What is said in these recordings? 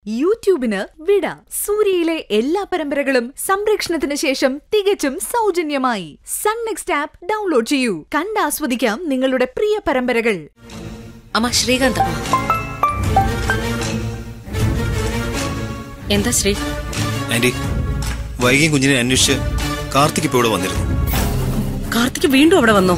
യൂട്യൂബിന് വിട സൂര്യയിലെ എല്ലാ പരമ്പരകളും സംരക്ഷണത്തിന് ശേഷം തികച്ചും സൗജന്യമായി സൺ നെക്സ്റ്റ് ആപ്പ് ഡൗൺലോഡ് ചെയ്യൂ കണ്ടാസ്വദിക്കാം നിങ്ങളുടെ പ്രിയ പരമ്പരകൾ അമ്മ ശ്രീകാന്ത് എന്താ ശ്രീ ആന്റി വൈകിയും കുഞ്ഞിനെ അന്വേഷിച്ച് കാർത്തിക് ഇപ്പോൾ ഇവിടെ വന്നിരുന്നു കാർത്തിക് വീണ്ടും അവിടെ വന്നോ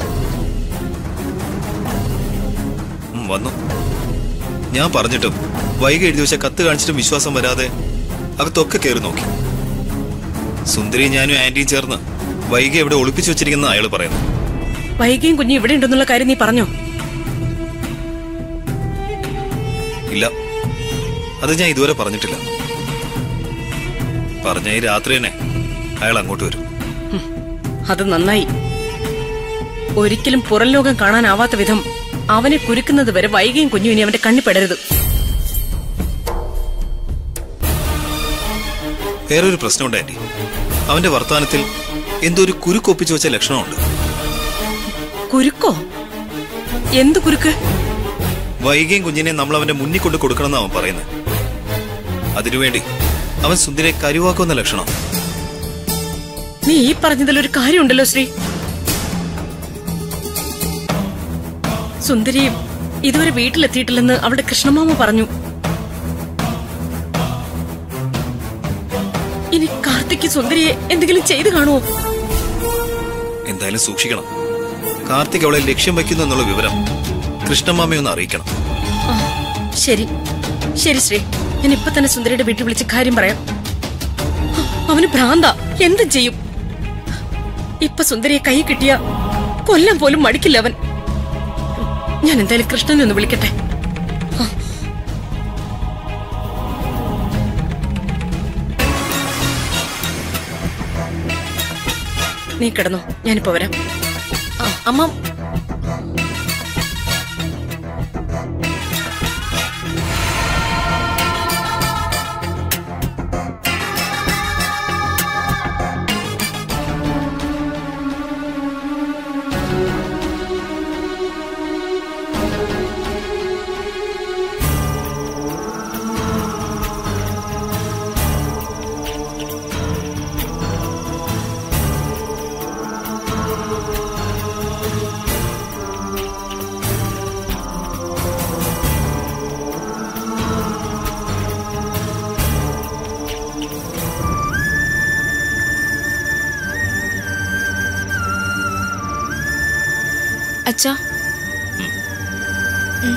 ഉം, വന്നു ഞാൻ പറഞ്ഞിട്ടും വൈകി എഴുതി വെച്ച കത്ത് കാണിച്ചിട്ടും വിശ്വാസം വരാതെ അകത്തൊക്കെ കയറി നോക്കി സുന്ദരി ഞാനും ആന്റിയും ചേർന്ന് വൈകി എവിടെ ഒളിപ്പിച്ചു വെച്ചിരിക്കുന്ന അയാൾ പറയുന്നു വൈകിയും കുഞ്ഞും ഇവിടെ ഉണ്ടെന്നുള്ള കാര്യം നീ പറഞ്ഞോ ഇല്ല അത് ഞാൻ ഇതുവരെ പറഞ്ഞിട്ടില്ല പറഞ്ഞ ഈ രാത്രി തന്നെ അയാൾ അങ്ങോട്ട് വരും അത് നന്നായി ഒരിക്കലും പുറം ലോകം കാണാനാവാത്ത വിധം അവനെ കുരുക്കുന്നത് വരെ വൈകിയും കുഞ്ഞും ഇനി അവന്റെ കണ്ണി പെടരുത് വേറൊരു പ്രശ്നമുണ്ട് ആന്റി അവന്റെ വർത്തമാനത്തിൽ എന്തോ ഒരു കുരുക്കൊപ്പിച്ചു വെച്ച ലക്ഷണമുണ്ട് കുരുക്കോ എന്ത് കുരുക്ക് വൈകിയും കുഞ്ഞിനെ നമ്മൾ അവന്റെ മുന്നിൽ കൊണ്ട് കൊടുക്കണമെന്ന് അവൻ പറയുന്നത് അതിനുവേണ്ടി അവൻ സുന്ദരിയെ കരുവാക്കുന്ന ലക്ഷണം നീ ഈ പറഞ്ഞതിൽ ഒരു കാര്യമുണ്ടല്ലോ ശ്രീ സുന്ദരി ഇതുവരെ വീട്ടിലെത്തിയിട്ടില്ലെന്ന് അവിടെ കൃഷ്ണമാമ പറഞ്ഞു ഇനി കാർത്തിക്ക് സുന്ദരിയെ എന്തെങ്കിലും ചെയ്തു കാണുമോ എന്തായാലും സൂക്ഷിക്കണം കാർത്തിക് അവളെ ലക്ഷ്യം വയ്ക്കുന്നു എന്നുള്ള വിവരം കൃഷ്ണമാമയെ ഒന്ന് അറിയിക്കണം ആ, ശരി ശരി ശ്രീ ഞാൻ ഇപ്പൊ തന്നെ സുന്ദരിയുടെ വീട്ടിൽ വിളിച്ച് കാര്യം പറയാം ആ, അവന് ഭ്രാന്ത എന്ത് ചെയ്യും ഇപ്പൊ സുന്ദരിയെ കൈ കിട്ടിയ കൊല്ലാൻ പോലും മടിക്കില്ല അവൻ ഞാൻ എന്തായാലും കൃഷ്ണനെ ഒന്ന് വിളിക്കട്ടെ ആ. നീ കിടന്നോ ഞാനിപ്പോ വരാം ആ, അമ്മ അച്ഛാ ഉം.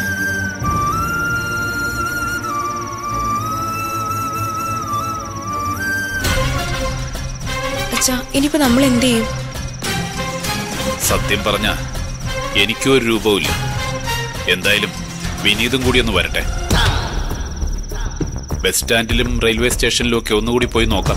അച്ഛാ ഇനിയിപ്പോ നമ്മൾ എന്ത് ചെയ്യും സത്യം പറഞ്ഞ എനിക്കും ഒരു രൂപവുമില്ല എന്തായാലും വിനീതും കൂടി ഒന്ന് വരട്ടെ ബസ് സ്റ്റാൻഡിലും റെയിൽവേ സ്റ്റേഷനിലും ഒക്കെ ഒന്നുകൂടി പോയി നോക്കാം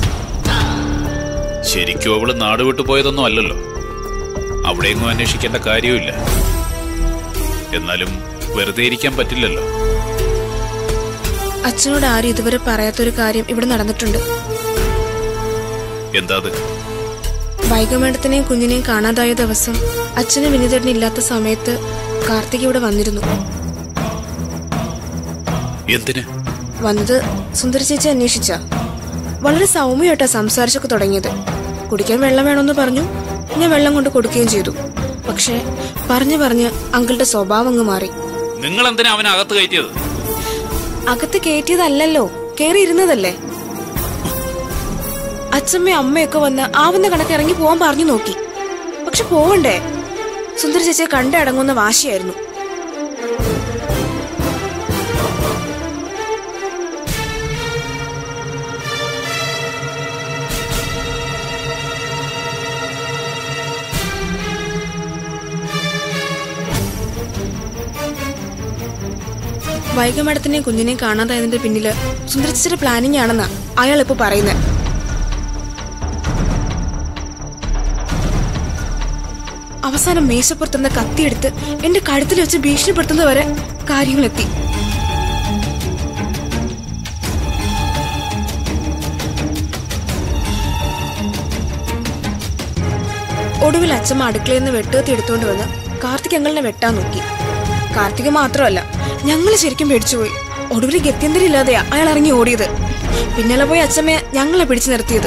ശരിക്കും അവള് നാട് വിട്ടു പോയതൊന്നും അല്ലല്ലോ അവിടെയെങ്ങും അന്വേഷിക്കേണ്ട കാര്യവുമില്ല എന്നാലും വെറുതെ ഇരിക്കാൻ പറ്റില്ലല്ലോ അച്ഛനോട് ആരും ഇതുവരെ പറയാത്തൊരു കാര്യം ഇവിടെ നടന്നിട്ടുണ്ട് എന്താ അത് വൈകമേടത്തിനെയും കുഞ്ഞിനെയും കാണാതായ ദിവസം അച്ഛനും വിനീതേട്ടനും ഇല്ലാത്ത സമയത്ത് കാർത്തിക് ഇവിടെ വന്നിരുന്നു എന്തിന് വന്നത് സുന്ദര ചേച്ചി അന്വേഷിച്ച വളരെ സൗമ്യമായിട്ടാ സംസാരിച്ചൊക്കെ തുടങ്ങിയത് കുടിക്കാൻ വെള്ളം വേണമെന്ന് പറഞ്ഞു ഞാൻ വെള്ളം കൊണ്ട് കൊടുക്കുകയും ചെയ്തു പക്ഷേ പറഞ്ഞു പറഞ്ഞ് അങ്കിളുടെ സ്വഭാവം അങ്ങ് മാറി നിങ്ങൾ എന്തിനാ അവനെ അകത്ത് കയറ്റിയത് അകത്ത് കയറ്റിയതല്ലല്ലോ കേറിയിരുന്നതല്ലേ അച്ഛമ്മയും അമ്മയൊക്കെ വന്ന് ആവുന്ന കണക്ക് ഇറങ്ങി പോവാൻ പറഞ്ഞു നോക്കി പക്ഷെ പോവണ്ടേ സുന്ദര ചേച്ചിയെ കണ്ടടങ്ങുന്ന വാശിയായിരുന്നു വൈകമേടത്തിനെയും കുഞ്ഞിനെയും കാണാതായതിന്റെ പിന്നില് സുന്ദര ചേച്ചിയുടെ പ്ലാനിങ് ആണെന്നാ അയാൾ ഇപ്പൊ പറയുന്നത് അവസാനം മേശപ്പുറത്തുനിന്ന് കത്തിയെടുത്ത് എന്റെ കഴുത്തിൽ വെച്ച് ഭീഷണിപ്പെടുത്തുന്നവരെ കാര്യങ്ങളെത്തി ഒടുവിൽ അച്ഛമ്മ അടുക്കളയിൽ നിന്ന് വെട്ടുകത്തി എടുത്തുകൊണ്ട് വന്ന് കാർത്തിക് അങ്ങളിനെ വെട്ടാൻ നോക്കി കാർത്തിക മാത്രമല്ല ഞങ്ങൾ ശരിക്കും പേടിച്ചുപോയി ഒടുവിൽ ഗത്യന്തരില്ലാതെയാ അയാൾ ഇറങ്ങി ഓടിയത് പിന്നാലെ പോയി അച്ഛമ്മയെ ഞങ്ങളെ പിടിച്ചു നിർത്തിയത്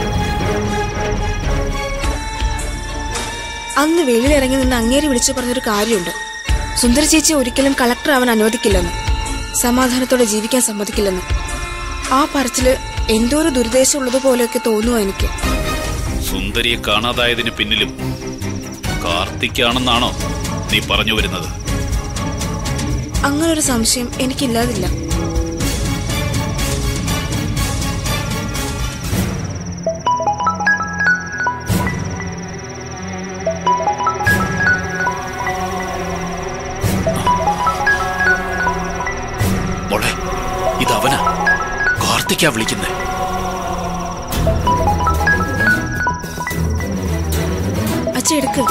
അന്ന് വെളിയിലിറങ്ങി നിന്ന് അങ്ങേരി വിളിച്ചു പറഞ്ഞൊരു കാര്യമുണ്ട് സുന്ദര ചേച്ചി ഒരിക്കലും കളക്ടർ അവൻ അനുവദിക്കില്ലെന്ന് സമാധാനത്തോടെ ജീവിക്കാൻ സമ്മതിക്കില്ലെന്ന് ആ പറച്ചില് എന്തോ ഒരു ദുരുദ്ദേശം ഉള്ളതുപോലെയൊക്കെ തോന്നുവാ എനിക്ക് സുന്ദരിയെ കാണാതായതിന് പിന്നിലും കാർത്തിക്കാണെന്നാണോ നീ പറഞ്ഞു വരുന്നത് അങ്ങനെ ഒരു സംശയം എനിക്കില്ലാതില്ല മോളെ ഇതവനാ കാർത്തിക്കാ വിളിക്കുന്നേ അച്ഛ എടുക്ക്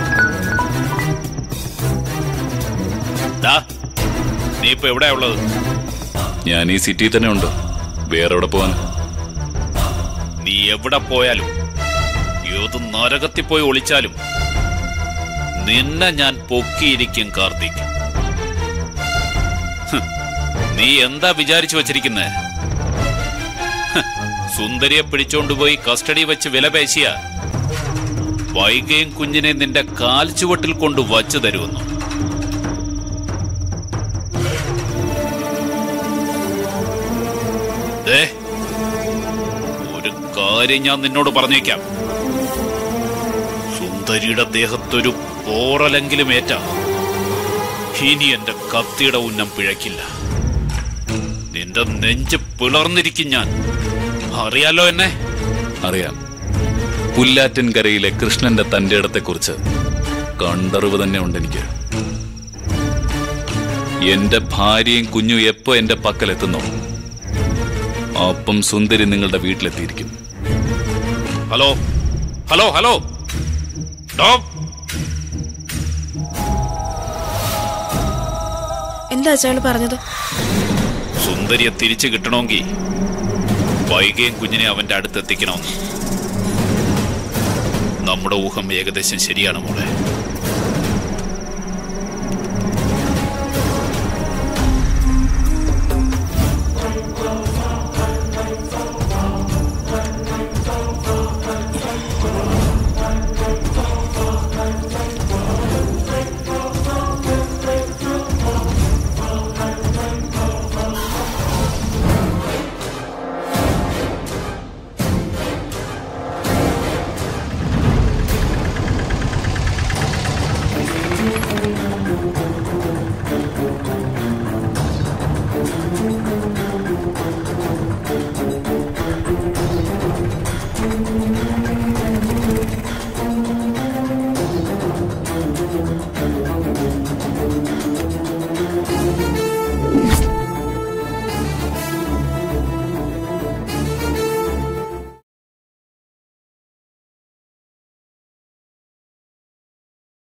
ദാ, നീ ഇപ്പൊ എവിടെയാ ഉള്ളത് ഞാൻ ഈ സിറ്റിയിൽ തന്നെ ഉണ്ട് വേറെ എവിടെ പോവാൻ നീ എവിടെ പോയാലും ഏത് നരകത്തിൽ പോയി ഒളിച്ചാലും നിന്നെ ഞാൻ പൊക്കിയിരിക്കും കാർത്തിക് ഹ്, നീ എന്താ വിചാരിച്ചു വച്ചിരിക്കുന്നേ ഹ്, സുന്ദരിയെ പിടിച്ചോണ്ടുപോയി കസ്റ്റഡി വെച്ച് വിലപേശിയ വൈകയും കുഞ്ഞിനെ നിന്റെ കാൽ ചുവട്ടിൽ കൊണ്ട് വച്ചു തരുമെന്നു ദേ ഒരു കാര്യം ഞാൻ നിന്നോട് പറഞ്ഞേക്കാം സുന്ദരിയുടെ ദേഹത്തൊരു പോറലെങ്കിലും ഏറ്റ ഇനി എന്റെ കത്തിയുടെ ഉന്നം പിഴയ്ക്കില്ല നിന്റെ നെഞ്ച് പിളർന്നിരിക്കും ഞാൻ അറിയാലോ എന്നെ അറിയാം പുല്ലാറ്റിൻകരയിലെ കൃഷ്ണന്റെ തന്റെ ഇടത്തെക്കുറിച്ച് കണ്ടറിവ് തന്നെ ഉണ്ട് എനിക്ക് എന്റെ ഭാര്യയും കുഞ്ഞും എപ്പോ എന്റെ പക്കലെത്തുന്നോ അപ്പം സുന്ദരി നിങ്ങളുടെ വീട്ടിലെത്തിയിരിക്കും ഹലോ ഹലോ ഹലോ ഡോക് എന്താ അച്ഛാണ് പറഞ്ഞത് സുന്ദരിയെ തിരിച്ചു കിട്ടണമെങ്കിൽ വൈകയും കുഞ്ഞിനെ അവന്റെ അടുത്തെത്തിക്കണമെന്ന് നമ്മുടെ ഊഹം ഏകദേശം ശരിയാണ് മോളെ